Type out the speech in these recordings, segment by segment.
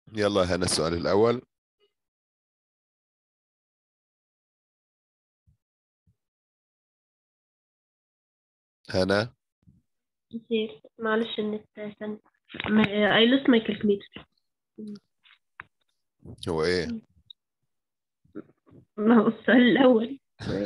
يلا هنا السؤال الأول هنا كتير معلش النت استنى I lost my calculator هو إيه؟ ما هو السؤال الأول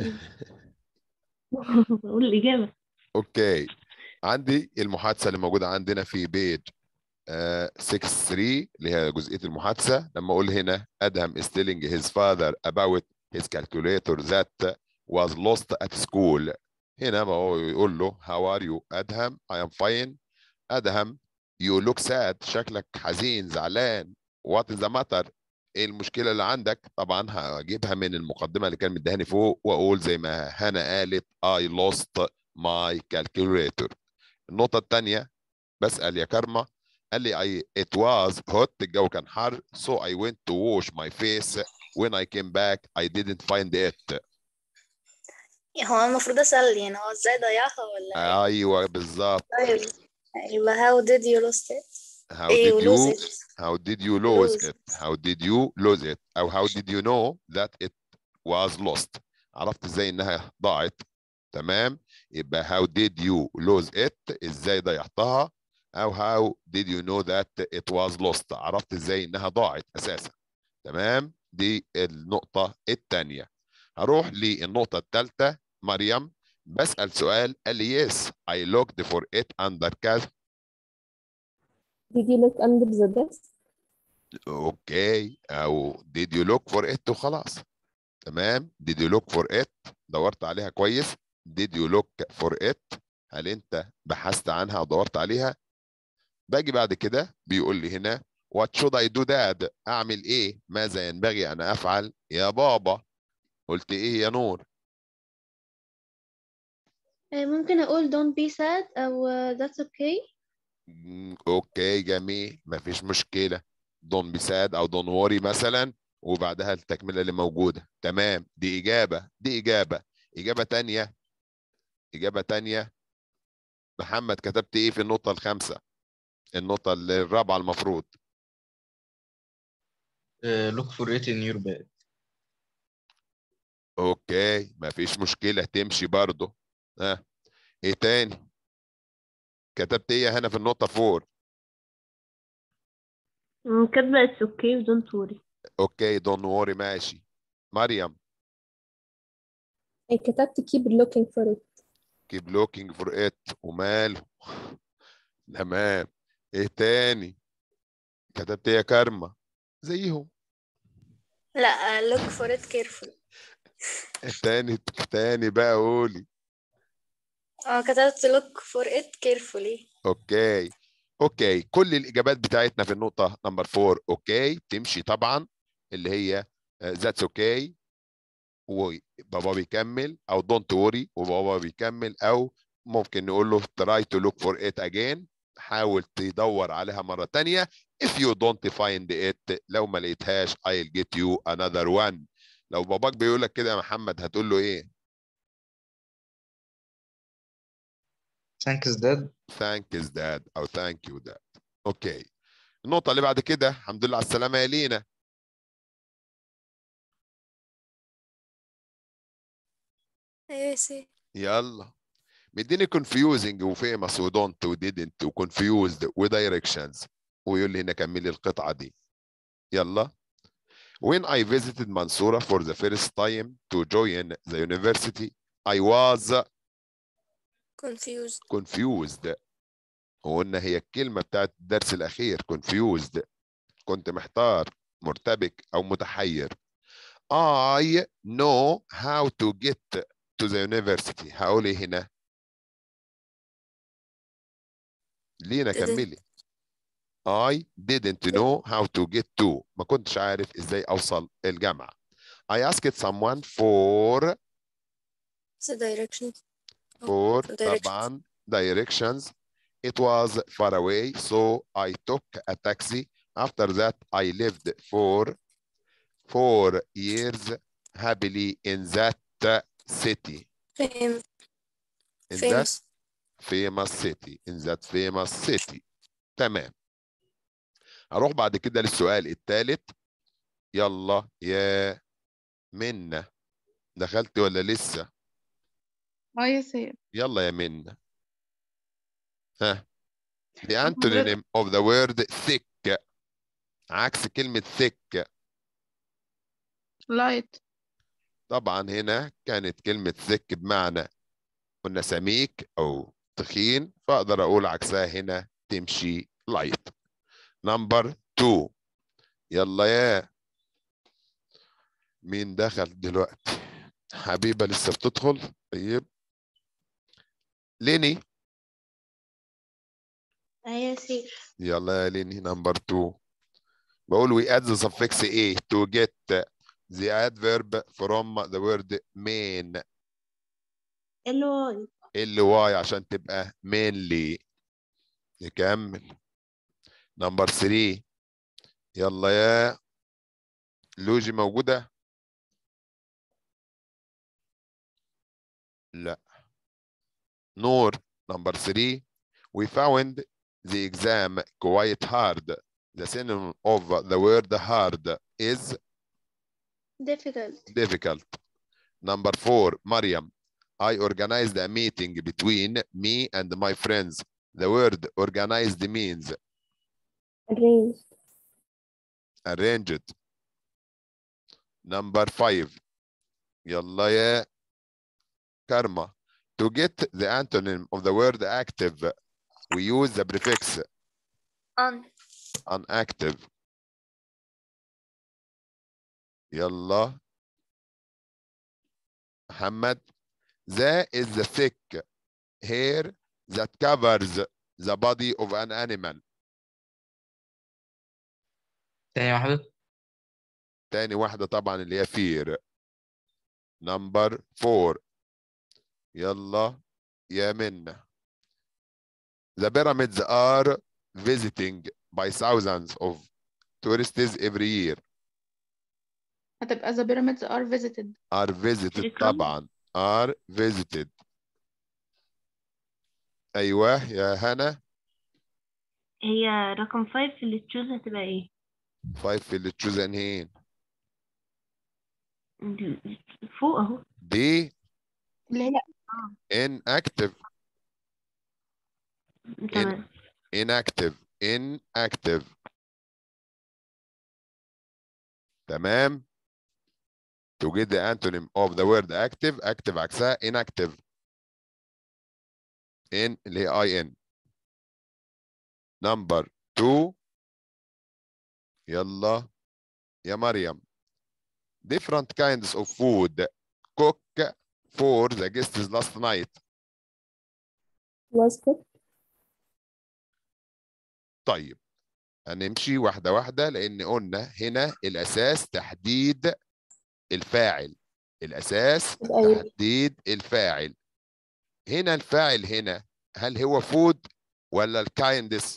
قول الإجابة أوكي عندي المحادثة اللي موجودة عندنا في بيج 6 3 اللي هي جزئية المحادثة لما أقول هنا أدهم is telling his father about his calculator that was lost at school هنا ما هو يقول له how are you أدهم I am fine أدهم you look sad شكلك حزين زعلان what is the matter ايه المشكلة اللي عندك طبعا هجيبها من المقدمة اللي كان مدهاني فوق واقول زي ما هنا قالت I lost my calculator النقطة الثانية بسأل يا كرمة قال لي I, it was hot الجو كان حر so I went to wash my face when I came back I didn't find it هو المفروض أسأل يعني هو ازاي ضيعها ولا ايوه بالظبط طيب يبقى how did you lose it how ايه did ولوز you it how did you lose Lose it how did you lose it او how did you know that it was lost عرفت ازاي انها ضاعت تمام يبقى how did you lose it ازاي ضيعتها او how did you know that it was lost عرفت ازاي انها ضاعت اساسا تمام دي النقطة الثانية هروح للنقطة الثالثة مريم بسأل سؤال قال لي yes I looked for it under كذا Did you look under the desk? اوكي او did you look for it وخلاص تمام did you look for it دورت عليها كويس did you look for it هل انت بحثت عنها ودورت عليها باجي بعد كده بيقول لي هنا what should I do dad اعمل ايه ماذا ينبغي ان افعل يا بابا قلت ايه يا نور آه، ممكن أقول don't be sad أو آه، that's okay مم، اوكي جميل مفيش مشكله don't be sad او don't worry مثلا وبعدها التكمله اللي موجوده تمام دي اجابه دي اجابه اجابه تانية اجابه تانية محمد كتبت ايه في النقطه الخامسه النقطه الرابعه المفروض Uh, look for it in your bag. اوكي مفيش مشكله تمشي برضه ها ايه تاني كتبت ايه هنا في النقطه فور أمم، كاتبة it's okay don't worry اوكي don't worry ماشي مريم I كتبت keep looking for it. keep looking for it وماله تمام ايه تاني كتبت ايه يا كارما زيهم لا look for it carefully تاني تاني بقى قولي اه كتبت look for it carefully اوكي اوكي كل الاجابات بتاعتنا في النقطه نمبر 4 اوكي تمشي طبعا اللي هي ذاتس اوكي وبابا بيكمل او دونت وري وبابا بيكمل او ممكن نقول له try to look for it again حاول تدور عليها مرة تانية if you don't find it لو ما لقيتهاش I'll get you another one لو باباك بيقول لك كده يا محمد هتقول له ايه Thanks, Dad. thanks dad او thank you dad اوكي النقطة اللي بعد كده الحمد لله على السلامة يا لينا ايوه يا سي يلا مديني confusing وفيمس ودونت وديدنت وconfused ودايركشنز ويقول لي هنا كملي القطعة دي يلا When I visited Mansoura for the first time to join the university I was confused confused وقلنا هي الكلمة بتاعت الدرس الأخير confused كنت محتار مرتبك أو متحير I know how to get to the university هقول إيه هنا لينا Didn't. كملي I didn't know how to get to ما كنتش عارف إزاي أوصل الجامعة I asked someone for the direction for directions. طبعا directions it was far away so I took a taxi after that I lived for four years happily in that city fame in that famous famous city in that famous city تمام اروح بعد كده للسؤال الثالث يلا يا منى دخلت ولا لسه اه يا سيد يلا يا منى ها the antonym of the word thick عكس كلمة thick لايت طبعا هنا كانت كلمة thick بمعنى قلنا سميك أو تخين فأقدر أقول عكسها هنا تمشي light نمبر 2 يلا يا مين دخل دلوقتي حبيبة لسه بتدخل طيب ليني أيوة يا سيد يلا يا ليني نمبر 2 بقول we add the suffix a to get the adverb from the word main ال واي ال واي عشان تبقى mainly نكمل نمبر 3 يلا يا لوجي موجودة لا نور نمبر 3 we found the exam quite hard the synonym of the word hard is difficult difficult. Number four, Mariam, I organized a meeting between me and my friends. The word organized means arranged arranged. Number five, يلا يا karma. To get the antonym of the word active, we use the prefix on unactive. يلا محمد That is the thick hair that covers the body of an animal. تاني واحدة تاني واحدة طبعا اللي هي fear. Number four. يلا يا منى. The pyramids are visiting by thousands of tourists every year. هتبقى the pyramids are visited are visited Recall. طبعا are visited ايوه يا هنا هي رقم 5 في اللي تشوز هتبقى ايه؟ 5 في اللي تشوز انهين فوق اهو دي اللي هي inactive تمام inactive inactive تمام to get the antonym of the word active active عكسها inactive in اللي هي in number two يلا يا مريم different kinds of food cook for the guests last night was cooked طيب هنمشي واحدة واحدة لأن قلنا هنا الأساس تحديد الفاعل الأساس يبقى will تحديد الفاعل هنا الفاعل هنا هل هو فود ولا الكايندس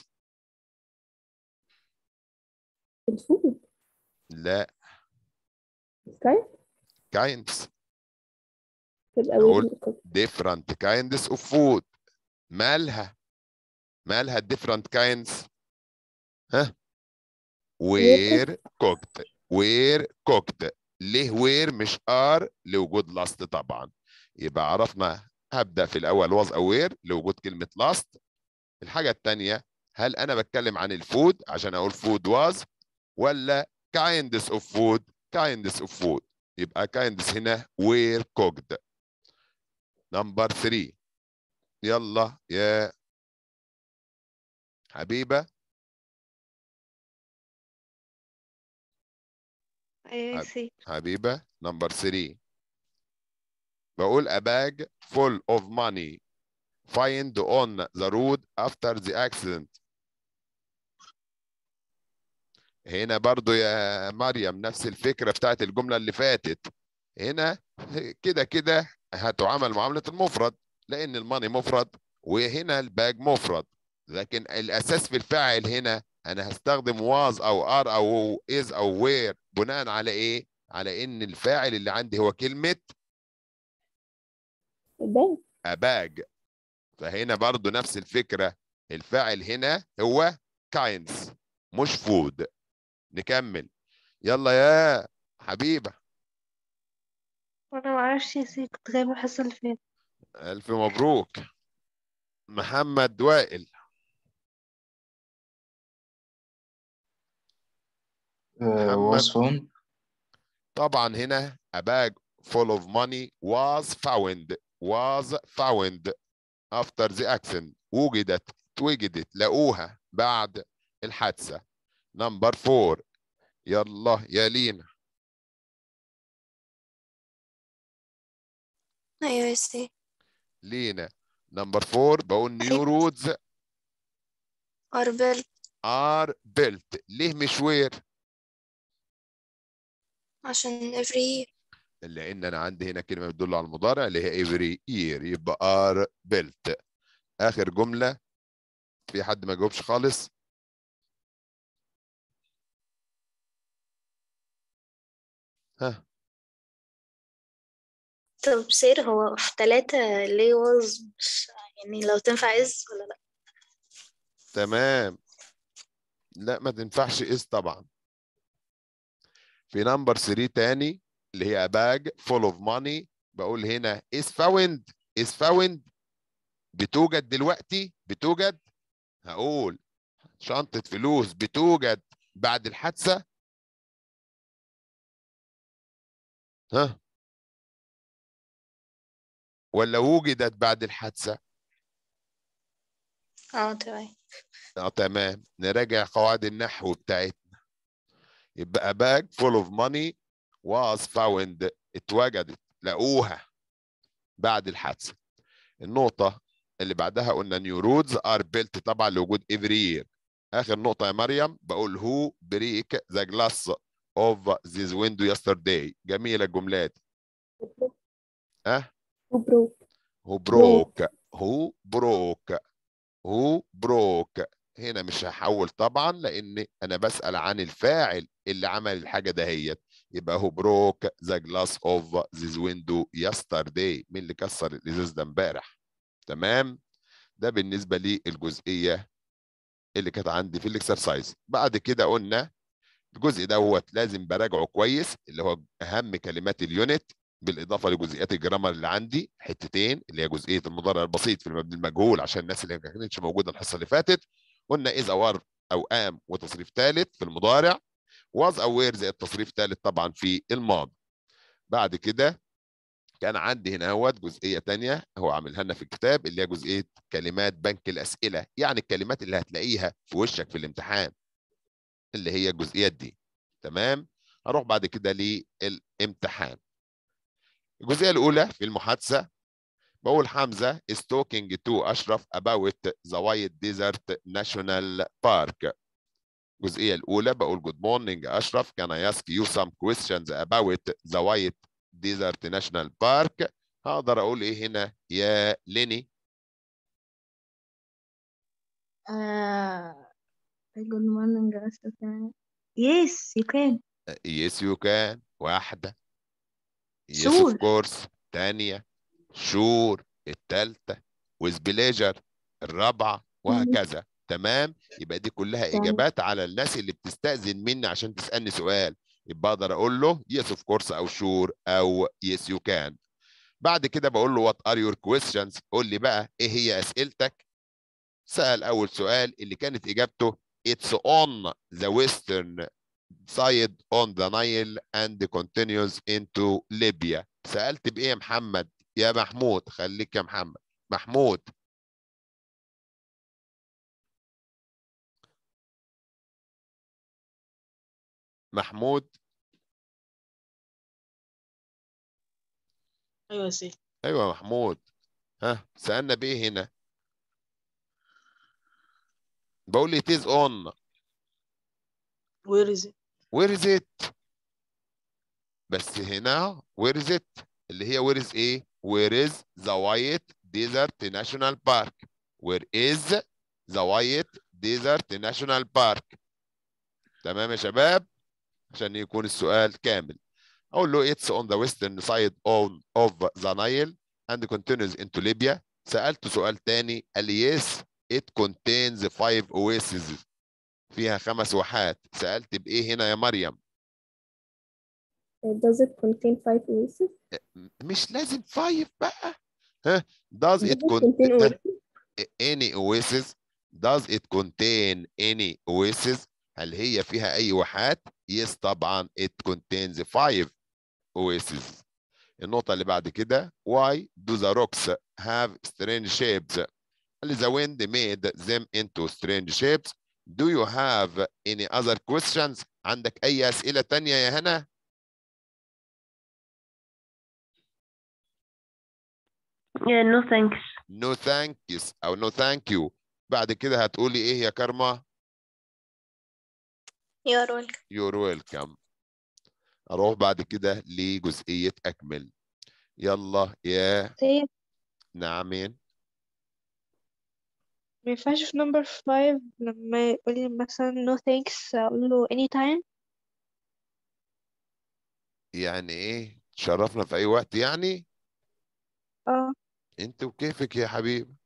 الفود لا كاين كايندس تبقى أقول will cooked different kinds of food مالها مالها different kinds ها were cooked were cooked ليه were مش are لوجود last طبعا يبقى عرفنا هبدأ في الأول was aware لوجود كلمة last الحاجة الثانية هل أنا بتكلم عن الفود عشان أقول food was ولا kinds of food kinds of food يبقى kinds هنا were cooked نمبر 3 يلا يا حبيبة أيوة يا عب- سيد حبيبة نمبر 3 بقول a bag full of money find on the road after the accident هنا برضو يا مريم نفس الفكرة بتاعت الجملة اللي فاتت هنا كده كده هتعامل معاملة المفرد لأن الماني مفرد وهنا الباج مفرد لكن الأساس في الفاعل هنا أنا هستخدم was أو are أو is أو were بناء على إيه؟ على إن الفاعل اللي عندي هو كلمة الباقي أباج فهنا برضو نفس الفكرة الفاعل هنا هو kinds مش فود نكمل يلا يا حبيبه انا معرفش يا سي كنت غايبة الحصة اللي فاتت الف مبروك محمد وائل محمد. was found طبعا هنا a bag full of money was found was found after the accident وجدت اتوجدت لقوها بعد الحادثة نمبر فور يلا يا لينا أيوة يا سي لينا نمبر فور بقول نيو رودز أربل ار بيلت ليه مش وير عشان every year لان انا عندي هنا كلمه بتدل على المضارع اللي هي every year يبقى ار بيلت اخر جمله في حد ما جاوبش خالص ها طب سير هو في تلاتة ليه was مش يعني لو تنفع is ولا لأ تمام لا ما تنفعش is طبعا في نمبر 3 تاني اللي هي باج فول اوف ماني بقول هنا is found is found بتوجد دلوقتي بتوجد هقول شنطة فلوس بتوجد بعد الحادثة ها ولا وجدت بعد الحادثة اه تمام اه تمام نراجع قواعد النحو بتاعتنا يبقى bag full of money was found اتوجدت لقوها بعد الحادثة النقطة اللي بعدها قلنا new roads are built طبعا لوجود every year آخر نقطة يا مريم بقول who break the glass of this window yesterday جميلة الجملات ها وبروك who broke who broke who broke هنا مش هحول طبعا لان انا بسال عن الفاعل اللي عمل الحاجه دهيت يبقى هو broke the glass of this window yesterday مين اللي كسر الازاز ده امبارح تمام ده بالنسبه للجزئيه اللي كانت عندي في الاكسرسايز بعد كده قلنا الجزء دوت لازم براجعه كويس اللي هو اهم كلمات اليونت بالاضافه لجزئيات الجرامر اللي عندي حتتين اللي هي جزئيه المضارع البسيط في المبني المجهول عشان الناس اللي ما كانتش موجوده الحصه اللي فاتت قلنا از اور او ام وتصريف ثالث في المضارع واز او وير زي التصريف ثالث طبعا في الماضي بعد كده كان عندي هنا اهوت جزئيه ثانيه هو عاملها لنا في الكتاب اللي هي جزئيه كلمات بنك الاسئله يعني الكلمات اللي هتلاقيها في وشك في الامتحان اللي هي الجزئيات دي تمام هروح بعد كده للامتحان الجزئيه الاولى في المحادثه بقول حمزه is talking to اشرف about the white desert national park الجزئيه الاولى بقول good morning اشرف can I ask you some questions about the white desert national park هقدر اقول ايه هنا يا ليني Uh, good morning, Asafan. Yes, you can. yes you can واحده yes Sure. of course تانية sure التالتة with pleasure الرابعة وهكذا تمام يبقى دي كلها تمام. إجابات على الناس اللي بتستأذن مني عشان تسألني سؤال يبقى أقدر أقول له yes of course أو sure أو yes you can بعد كده بقول له what are your questions قول لي بقى إيه هي أسئلتك سأل أول سؤال اللي كانت إجابته it's on the western side on the Nile and continues into Libya سألت بإيه يا محمد يا محمود خليك يا محمد محمود محمود ايوه يا سي ايوه يا محمود ها سألنا بإيه هنا بقول لي it is on وير از where is it بس هنا where is it اللي هي where is ايه where is the white desert national park where is the white desert national park تمام يا شباب عشان يكون السؤال كامل اقول له it's on the western side on of the Nile and continues into Libya سألته سؤال تاني قال لي yes it contains five oases فيها خمس واحات سألت بإيه هنا يا مريم does it contain five oases مش لازم فايف بقى ها does does it it contain contain oases any oasis does it contain any oasis هل هي فيها أي واحات yes طبعا it contains five oasis النقطة اللي بعد كده why do the rocks have strange shapes هل the wind made them into strange shapes do you have any other questions عندك أي أسئلة تانية يا هنا Yeah, no thanks. no thanks أو no thank you بعد كده هتقولي إيه يا كرمة you are welcome you're welcome أروح بعد كده لجزئية أكمل يلا يا طيب نعمين ما ينفعش في نمبر 5 لما يقولي مثلا no thanks أقول له anytime يعني إيه تشرفنا في أي وقت يعني اه أنت وكيفك يا حبيب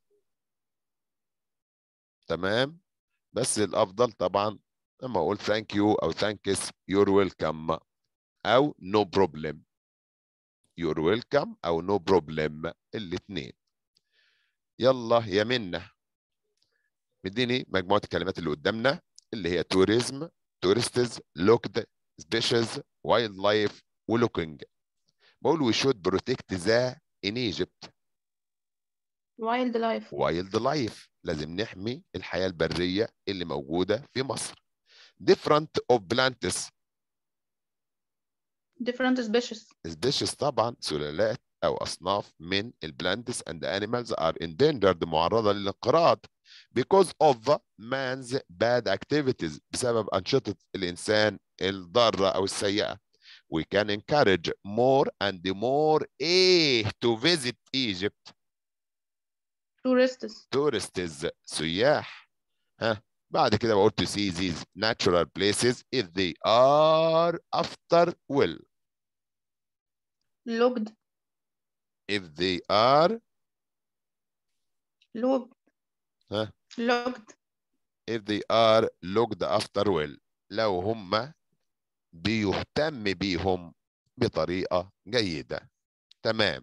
تمام بس الأفضل طبعا لما أقول thank you أو thanks you're welcome أو no problem you're welcome أو no problem الاتنين يلا يا منة مديني مجموعة الكلمات اللي قدامنا اللي هي tourism tourists looked species wildlife ولوكينج بقول we should protect the in Egypt وايلد لايف wildlife لازم نحمي الحياة البرية اللي موجودة في مصر different of plants different species species طبعا سلالات أو أصناف من البلانتس and animals are endangered معرضة للانقراض because of man's bad activities بسبب أنشطة الإنسان الضارة أو السيئة we can encourage more and more إيه to visit Egypt tourists tourists سياح ها بعد كده بقول to see these natural places if they are after well looked if they are looked ها looked if they are looked after well لو هم بيهتم بيهم بطريقة جيدة تمام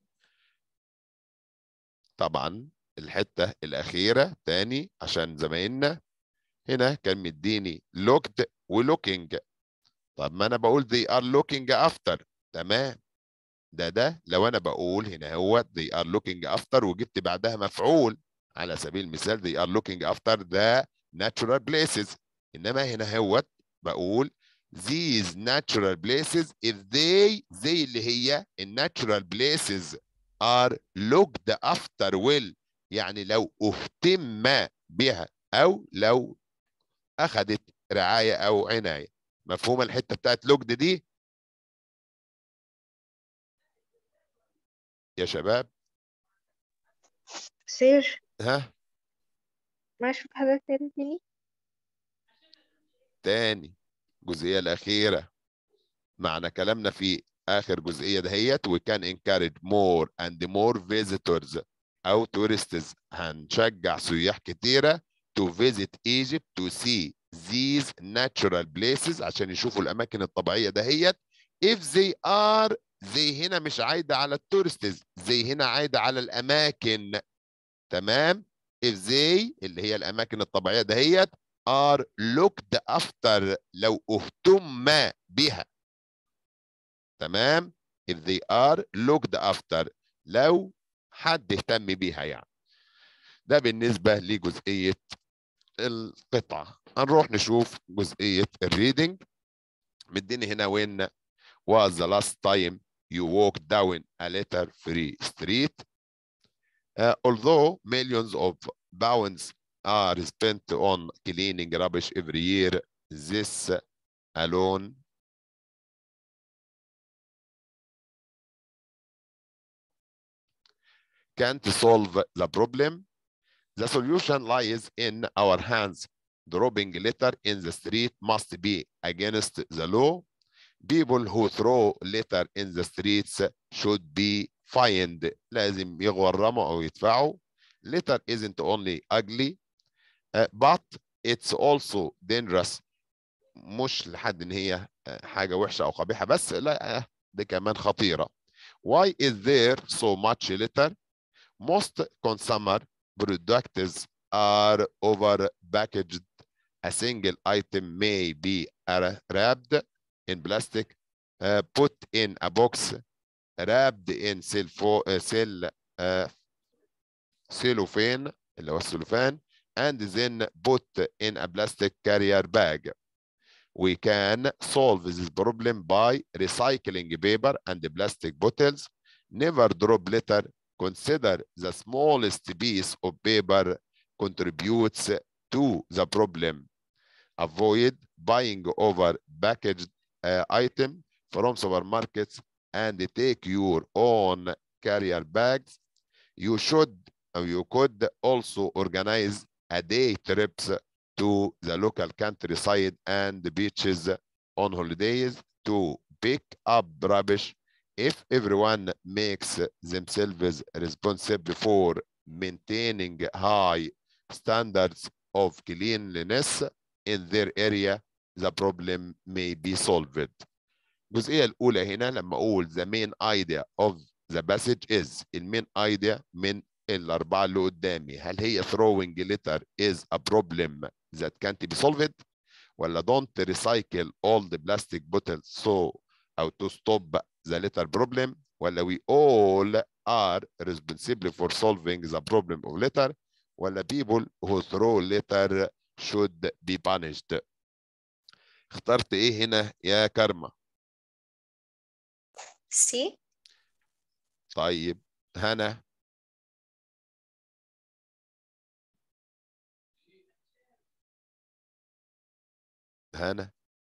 طبعا الحتة الأخيرة تاني عشان زمايلنا هنا كان مديني looked ولوكينج طب ما أنا بقول they are looking after تمام ده ده لو أنا بقول هنا هو they are looking after وجبت بعدها مفعول على سبيل المثال they are looking after the natural places إنما هنا هو بقول these natural places if they زي اللي هي الناتشورال places are looked after well يعني لو اهتم بها او لو اخذت رعايه او عنايه مفهومه الحته بتاعت looked دي يا شباب سير ها معلش في حضرتك تاني تاني تاني الجزئيه الاخيره معنى كلامنا في اخر جزئيه دهيت we can encourage more and more visitors او tourists هنشجع سياح كتيره to visit Egypt to see these natural places عشان يشوفوا الاماكن الطبيعيه دهيت if they are زي هنا مش عايده على التورستز زي هنا عايده على الاماكن تمام if they اللي هي الاماكن الطبيعيه دهيت are looked after لو اهتم بها تمام if they are looked after لو حد اهتم بيها يعني ده بالنسبة لجزئية القطعة هنروح نشوف جزئية الريدنج مديني هنا وين was the last time you walked down a letter free street uh, although millions of pounds are spent on cleaning rubbish every year this alone can't solve the problem. The solution lies in our hands. Dropping a letter in the street must be against the law. People who throw litter in the streets should be fined. لازم يغرموا أو يدفعوا. Litter isn't only ugly, uh, but it's also dangerous مش لحد ان هي آه، حاجه وحشه او قبيحه بس لا آه، دي كمان خطيره why is there so much litter most consumer products are over packaged a single item may be ara- wrapped in plastic uh, put in a box wrapped in cell uh, cell uh, cellophane اللي هو السلوفان and then put in a plastic carrier bag. We can solve this problem by recycling paper and plastic bottles. Never drop litter. Consider the smallest piece of paper contributes to the problem. Avoid buying over packaged uh, item from supermarkets and take your own carrier bags. You should or you could also organize a day trips to the local countryside and the beaches on holidays to pick up rubbish if everyone makes themselves responsible for maintaining high standards of cleanliness in their area the problem may be solved الجزئية الأولى هنا لما أقول the main idea of the passage is المين idea من الأربعة اللي قدامي هل هي throwing litter is a problem that can't be solved ولا don't recycle all the plastic bottles so أو to stop the litter problem ولا we all are responsible for solving the problem of litter ولا people who throw litter should be punished اخترت ايه هنا يا كرمة سي طيب هنا هنا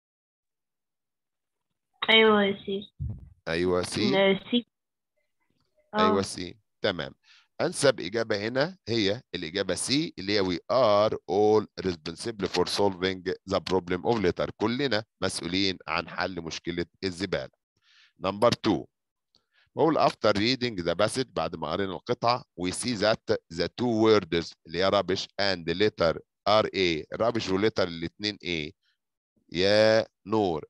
أيوة يا سي ايوه سي سي ايوه اه سي تمام انسب اجابه هنا هي الاجابه سي اللي هي we are all responsible for solving the problem of litter كلنا مسؤولين عن حل مشكله الزباله نمبر 2 بقول after reading the passage بعد ما قرينا القطعه we see that the two words اللي هي rubbish and litter are a rubbish وليتر الاثنين ايه يا نور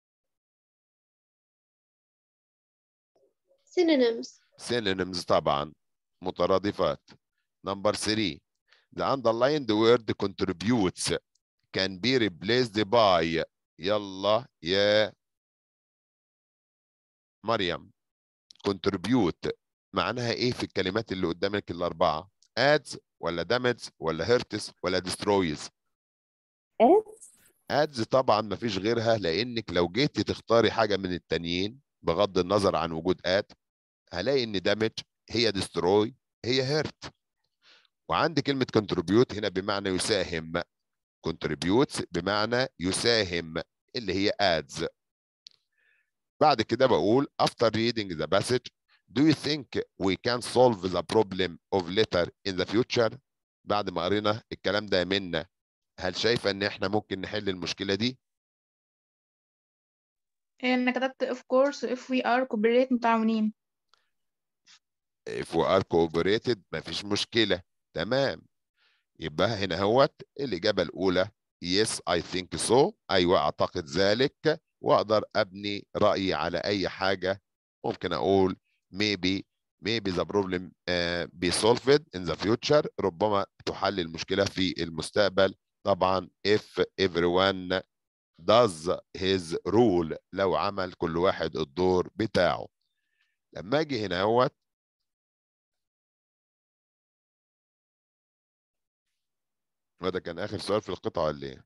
synonyms synonyms طبعا مترادفات number 3 the underlined word contributes can be replaced by يلا يا مريم contribute معناها ايه في الكلمات اللي قدامك الاربعه adds ولا damage ولا hurts ولا destroys adds ادز طبعا ما فيش غيرها لانك لو جيتي تختاري حاجه من التانيين بغض النظر عن وجود اد هلاقي ان دامج هي ديستروي هي هيرت وعندي كلمه كونتريبيوت هنا بمعنى يساهم كونتريبيوتس بمعنى يساهم اللي هي ادز بعد كده بقول after reading the passage do you think we can solve the problem of litter in the future بعد ما قرينا الكلام ده منا هل شايفه ان احنا ممكن نحل المشكله دي انا كتبت of course if we are cooperate متعاونين if we are cooperated مفيش مشكله تمام يبقى هنا هوت الاجابه الاولى yes I think so ايوه اعتقد ذلك واقدر ابني رايي على اي حاجه ممكن اقول maybe maybe the problem uh, be solved in the future ربما تحل المشكله في المستقبل طبعا if everyone does his rule لو عمل كل واحد الدور بتاعه لما اجي هنا اهوت وده كان اخر سؤال في القطعه ولا ايه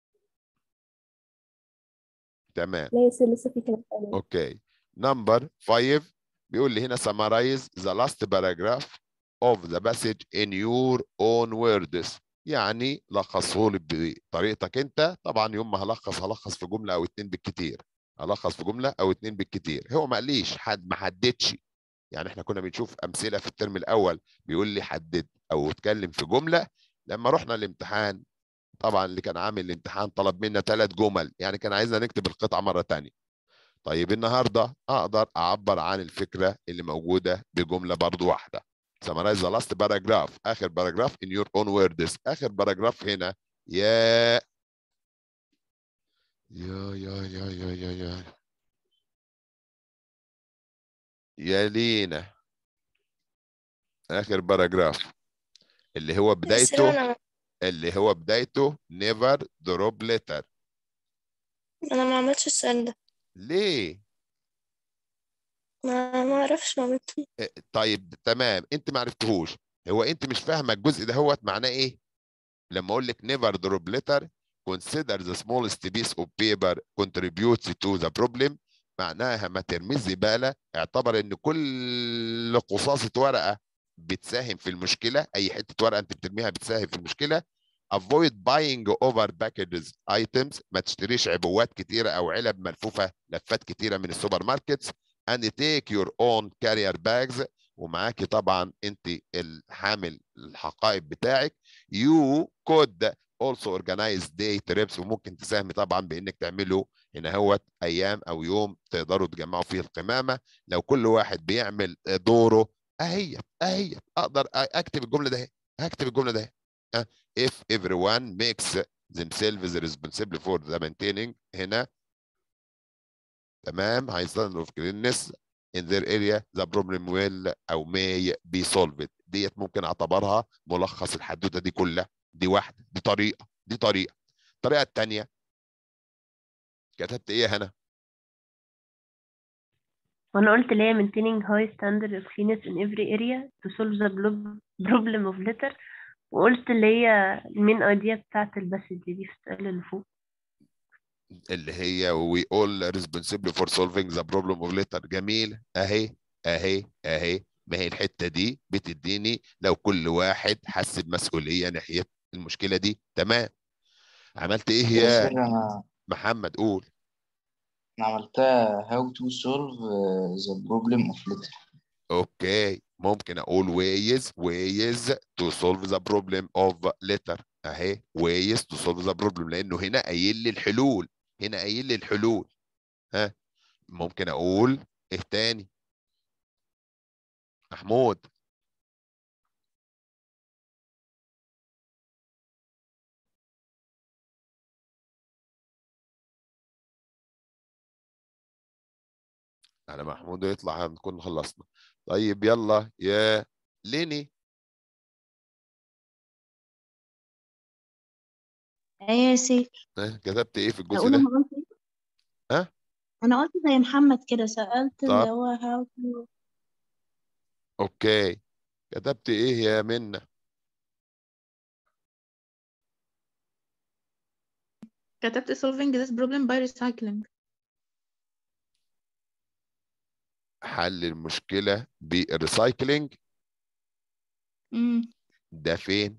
تمام لا يصير لسه في كلام تاني اوكي نمبر 5 بيقول لي هنا summarize the last paragraph of the passage in your own words يعني لخصه لي بطريقتك انت طبعا يوم ما هلخص هلخص في جمله او اتنين بالكتير هلخص في جمله او اتنين بالكتير هو ما قاليش حد ما حددش يعني احنا كنا بنشوف امثله في الترم الاول بيقول لي حدد او اتكلم في جمله لما رحنا الامتحان طبعا اللي كان عامل الامتحان طلب منا ثلاث جمل يعني كان عايزنا نكتب القطعه مره ثانيه طيب النهارده اقدر اعبر عن الفكره اللي موجوده بجمله برضو واحده summarize the last paragraph اخر باراجراف in your own words اخر باراجراف هنا يا يا يا يا يا يا يا يا لينا اخر باراجراف اللي هو بس بدايته انا اللي هو بدايته never drop letter انا ما عملتش السؤال ده ليه ما ما اعرفش ما عملتش إيه، طيب تمام انت ما عرفتهوش هو انت مش فاهمه الجزء ده هو معناه ايه لما اقول لك never drop letter consider the smallest piece of paper contributes to the problem معناها ما ترميش زباله اعتبر ان كل قصاصه ورقه بتساهم في المشكله اي حته ورقه انت بترميها بتساهم في المشكله avoid buying over packages items ما تشتريش عبوات كتيره او علب ملفوفه لفات كتيره من السوبر ماركتس and take your own carrier bags ومعاكي طبعا انت الحامل الحقائب بتاعك you could also organize day trips وممكن تساهمي طبعا بانك تعملوا هنا هو ايام او يوم تقدروا تجمعوا فيه القمامه لو كل واحد بيعمل دوره اهي اهي اقدر اكتب الجمله ده هكتب الجمله ده أه. if everyone makes themselves responsible for the maintaining هنا تمام هيستخدموا في cleanliness in their area the problem will او may be solved ديت ممكن اعتبرها ملخص الحدوته دي كلها دي واحده دي طريقه دي طريقه الطريقه الثانيه كتبت ايه يا هنا وانا قلت اللي هي maintaining high standard of cleanliness in every area to solve the blo- problem of litter وقلت اللي هي المين ايديا بتاعت الباسج دي في السؤال اللي فوق اللي هي we all responsible for solving the problem of litter جميل اهي اهي اهي ما هي الحته دي بتديني لو كل واحد حس بمسؤوليه ناحيه المشكله دي تمام عملت ايه يا يا سر انا محمد قول انا عملتها how to solve uh, the problem of litter اوكي ممكن اقول ways ways to solve the problem of litter اهي ways to solve the problem لانه هنا قايل لي الحلول هنا قايل لي الحلول ها ممكن اقول ايه تاني محمود على محمود يطلع هنكون خلصنا طيب يلا يا ليني ايه يا سيف ها، كتبت ايه في الجزء اقول ده انا قلت إيه؟ ها انا قلت زي محمد كده سألت طب. اللي هو how to اوكي كتبت ايه يا منى كتبت solving this problem by recycling حل المشكلة بالريسايكلينج امم ده فين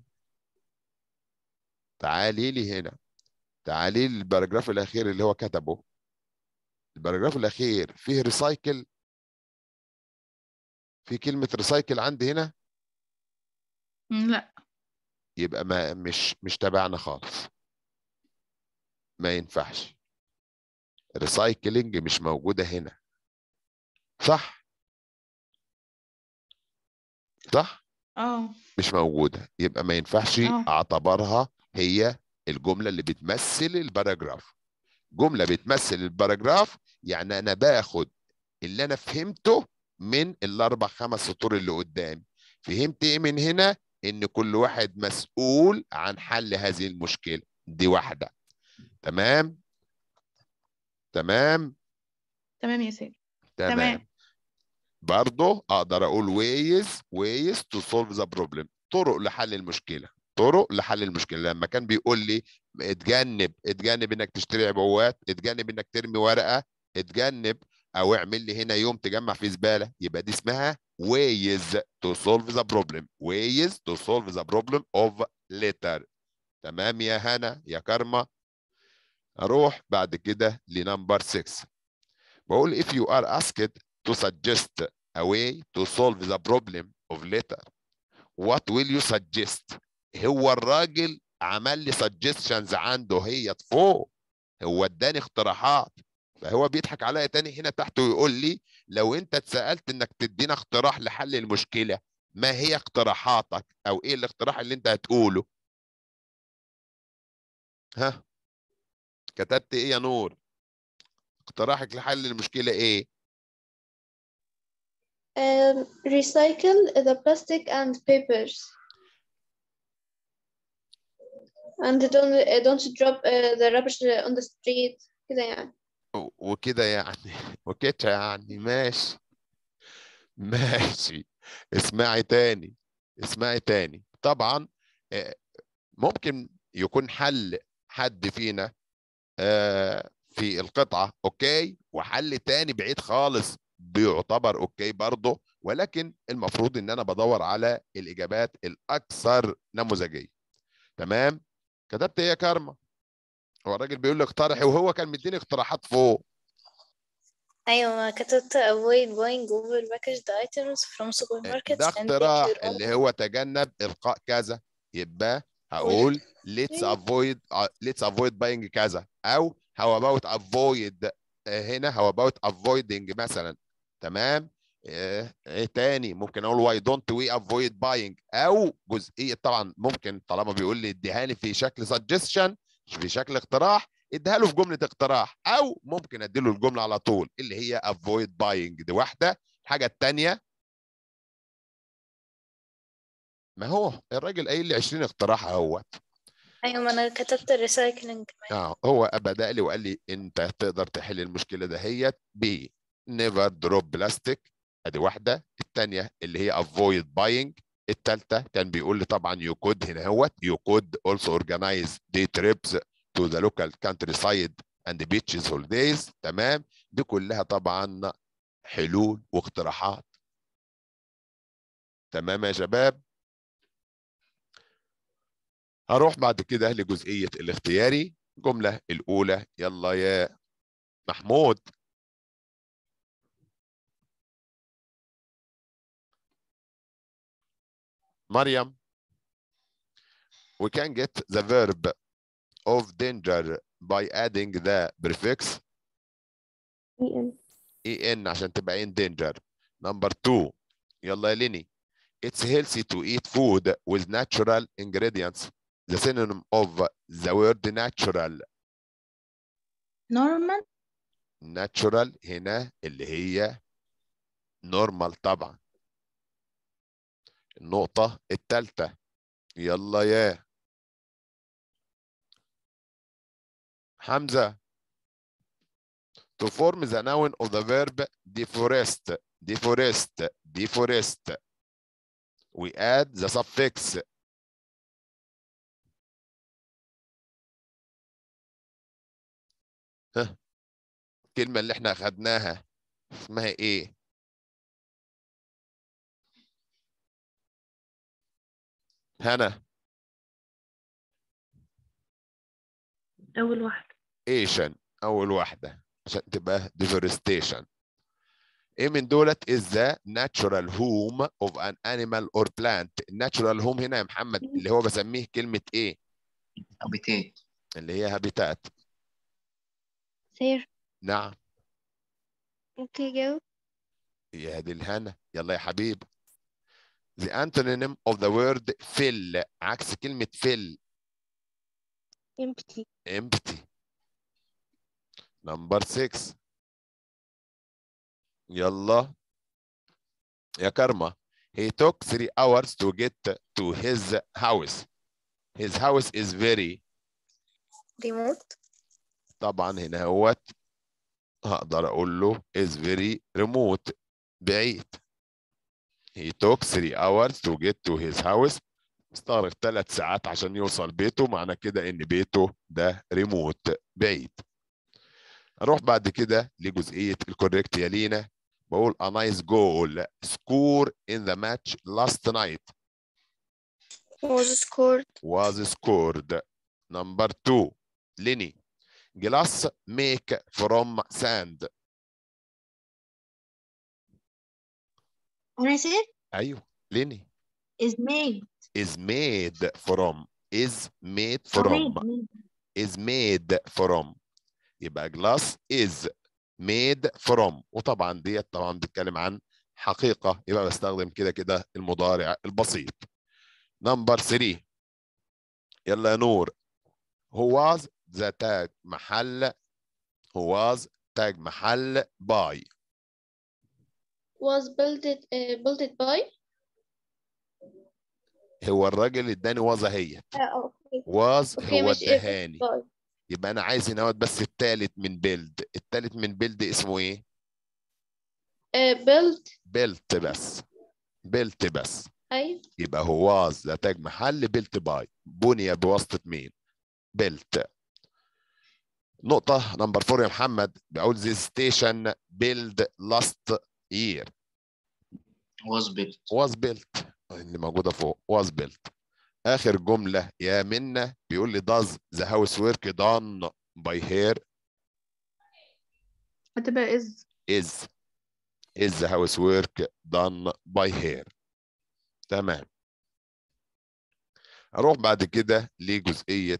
تعالي لي هنا تعالي لي الباراجراف الاخير اللي هو كتبه الباراجراف الاخير فيه ريسايكل في كلمة ريسايكل عندي هنا لا يبقى ما مش مش تبعنا خالص ما ينفعش ريسايكلينج مش موجودة هنا صح صح اه مش موجودة يبقى ما ينفعش اه اعتبرها هي الجملة اللي بتمثل الباراجراف جملة بتمثل الباراجراف يعني انا باخد اللي انا فهمته من الاربع خمس سطور اللي قدامي فهمت ايه من هنا ان كل واحد مسؤول عن حل هذه المشكلة دي واحدة تمام تمام تمام يا سيف تمام تمام برضه اقدر اقول ways ways to solve the problem طرق لحل المشكله طرق لحل المشكله لما كان بيقول لي اتجنب اتجنب انك تشتري عبوات اتجنب انك ترمي ورقه اتجنب او اعمل لي هنا يوم تجمع فيه زباله يبقى دي اسمها ways to solve the problem ways to solve the problem of litter تمام يا هنا يا كرمه اروح بعد كده لنمبر 6 بقول if you are asked to suggest a way to solve the problem of litter what will you suggest هو الراجل عمل لي suggestions عنده هي فوق هو اداني اقتراحات فهو بيضحك عليا تاني هنا تحت ويقول لي لو انت اتسالت انك تدينا اقتراح لحل المشكله ما هي اقتراحاتك او ايه الاقتراح اللي انت هتقوله ها كتبت ايه يا نور اقتراحك لحل المشكله ايه Um, recycle the plastic and papers. And don't uh, don't drop uh, the rubbish on the street. كده يعني. و- وكده يعني وكده يعني ماشي ماشي اسمعي تاني اسمعي تاني طبعا آه، ممكن يكون حل حد فينا آه، في القطعة اوكي وحل تاني بعيد خالص بيعتبر اوكي برضه ولكن المفروض ان انا بدور على الاجابات الاكثر نموذجية تمام كتبت ايه يا كارما هو الراجل بيقول لي اقترحي وهو كان مديني اقتراحات فوق أيوة ما كتبت avoid buying over packaged items from supermarkets ده and make اقتراح your own اللي هو تجنب القاء كذا يبقى هقول let's avoid uh, let's avoid buying كذا او how about avoid آه، هنا how about avoiding مثلا تمام آه، ايه تاني ممكن اقول why don't we avoid buying او جزئيه طبعا ممكن طالما بيقول لي اديها لي في شكل suggestion في شكل اقتراح اديها له في جمله اقتراح او ممكن اديله الجمله على طول اللي هي avoid buying دي واحده الحاجه الثانيه ما هو الراجل قايل لي 20 اقتراح اهوت أيوة ما أنا كتبت recycling كمان اه هو بدا لي وقال لي انت تقدر تحل المشكله دهيت ب never drop plastic ادي واحده الثانيه اللي هي avoid buying الثالثه كان بيقول لي طبعا you could هنا اهوت you could also organize day trips to the local countryside and beaches holidays تمام دي كلها طبعا حلول واقتراحات تمام يا شباب هروح بعد كده لجزئية الاختياري الجملة الأولى يلا يا محمود مريم we can get the verb of danger by adding the prefix EN en عشان تبقى in danger number two يلا يا ليني it's healthy to eat food with natural ingredients the synonym of the word natural normal natural هنا اللي هي normal طبعا النقطة الثالثة يلا يا حمزة to form the noun of the verb deforest deforest deforest we add the suffix ها الكلمة اللي احنا أخدناها اسمها إيه؟ هنا أول واحدة ايشن أول واحدة عشان تبقى deforestation ايه من دولت is the natural home of an animal or plant natural home هنا يا محمد اللي هو بسميه كلمة ايه؟ habitat اللي هي هابيتات سير نعم ممكن يجاوب يا دي الهنا يلا يا حبيب the antonym of the word fill عكس كلمة fill empty empty number 6 يلا يا كرمة he took three hours to get to his house his house is very remote طبعا هنا هوت هقدر اقول له is very remote بعيد he took three hours to get to his house استغرق ثلاث ساعات عشان يوصل بيته معنى كده ان بيته ده ريموت بعيد اروح بعد كده لجزئيه الكوريكت يا لينا بقول a nice goal score in the match last night was scored was scored number two ليني glass make from sand أنا سير ايوه ليني is made is made from is made أو from made made. is made from يبقى glass is made from وطبعا ديت طبعا بتتكلم عن حقيقة يبقى بستخدم كده كده المضارع البسيط نمبر 3 يلا يا نور who was the tag محل who was tag محل by was built uh, built by هو الراجل اللي اداني was هي اه اوكي was اوكي هو ماشي ادهاني by يبقى انا عايز هنا بس التالت من بيلد التالت من بيلد اسمه ايه uh, built بيلت بس بيلت بس ايوه يبقى هو was ده تاج محل بيلت باي بني بواسطة مين بيلت نقطة نمبر فور يا محمد بيقول the station build last year was built was built اللي موجودة فوق was built آخر جملة يا منة بيقول لي does the housework done by her هتبقى is is is the housework done by her تمام اروح بعد كده لجزئيه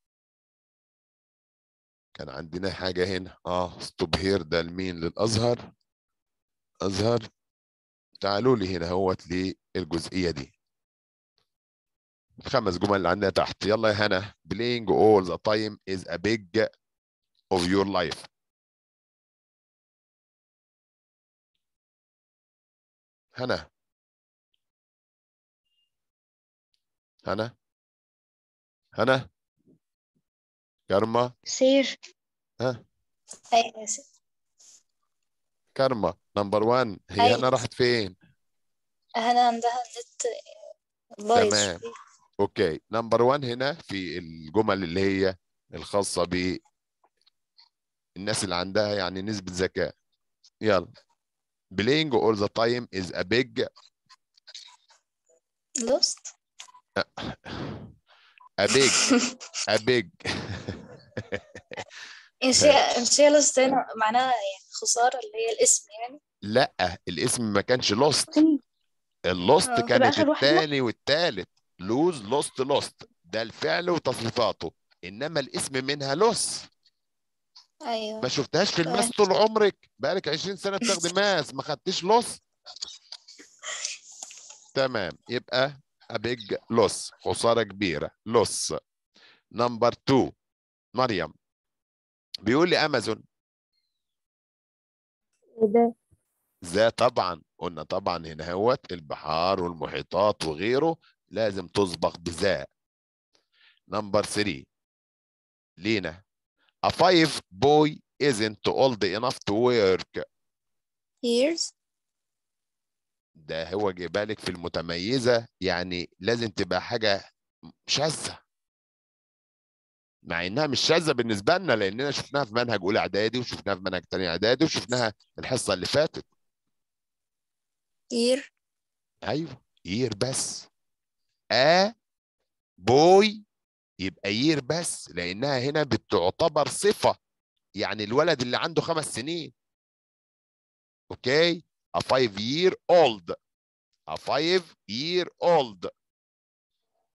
كان عندنا حاجه هنا اه ستوب هير ده لمين للازهر ازهر تعالوا لي هنا اهوت للجزئيه دي الخمس جمل اللي عندنا تحت يلا يا هنا playing all the time is a big of your life هنا هنا هنا كارما سير ها أي آسف كارما نمبر 1 هي أي. هنا راحت فين هنا عندها النت بايظ تمام. شوية. اوكي نمبر 1 هنا في الجمل اللي هي الخاصه ب الناس اللي عندها يعني نسبه ذكاء يلا playing all the time is a big lost a big a big مش هي مش هي lost هنا معناها يعني خسارة اللي هي الاسم يعني لا الاسم ما كانش lost اللوست آه. كانت آخر واحدة؟ الثاني والثالث لوز لوست لوست ده الفعل وتصريفاته انما الاسم منها لوس أيوه ما شفتهاش في الماس تمام. طول عمرك بقالك 20 سنه بتاخدي ماس ما خدتيش لوس تمام يبقى ابيج لوس خساره كبيره لوس نمبر 2 مريم بيقول لي امازون ده ذا طبعا قلنا طبعا هنا هوت البحار والمحيطات وغيره لازم تسبق بذا نمبر 3 لينا a five boy isn't old enough to work years ده هو جايبها لك في المتميزة يعني لازم تبقى حاجة شاذة مع انها مش شاذة بالنسبة لنا لاننا شفناها في منهج اولى اعدادي وشفناها في منهج تاني اعدادي وشفناها الحصة اللي فاتت year ايوه يير بس ا بوي يبقى يير بس لانها هنا بتعتبر صفه يعني الولد اللي عنده خمس سنين اوكي a five year old a five year old